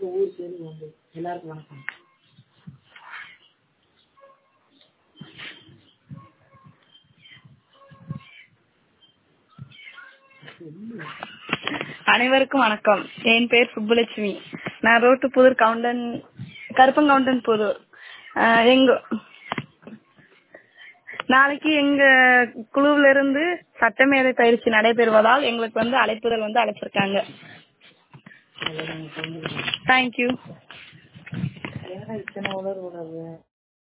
எல்லாருக்கும் ஊர் பேரு வந்து எல்லாருக்கும் வணக்கம் அனைவருக்கும் வணக்கம் என் பேர் சுப்புலட்சுமி நான் ரோட்டு புதூர் கவுண்டன் கருப்பங்கவுண்டன் புதூர் ஆஹ் எங்க நாளைக்கு எங்க குழுவில இருந்து சட்டமேதை பயிற்சி நடைபெறுவதால் எங்களுக்கு வந்து அழைப்புதல் வந்து அழைச்சிருக்காங்க அதை நாங்க தெரிஞ்சுக்கிறோம் தேங்க்யூ ஏன்னா இத்தனை உணர்வு உணர்வு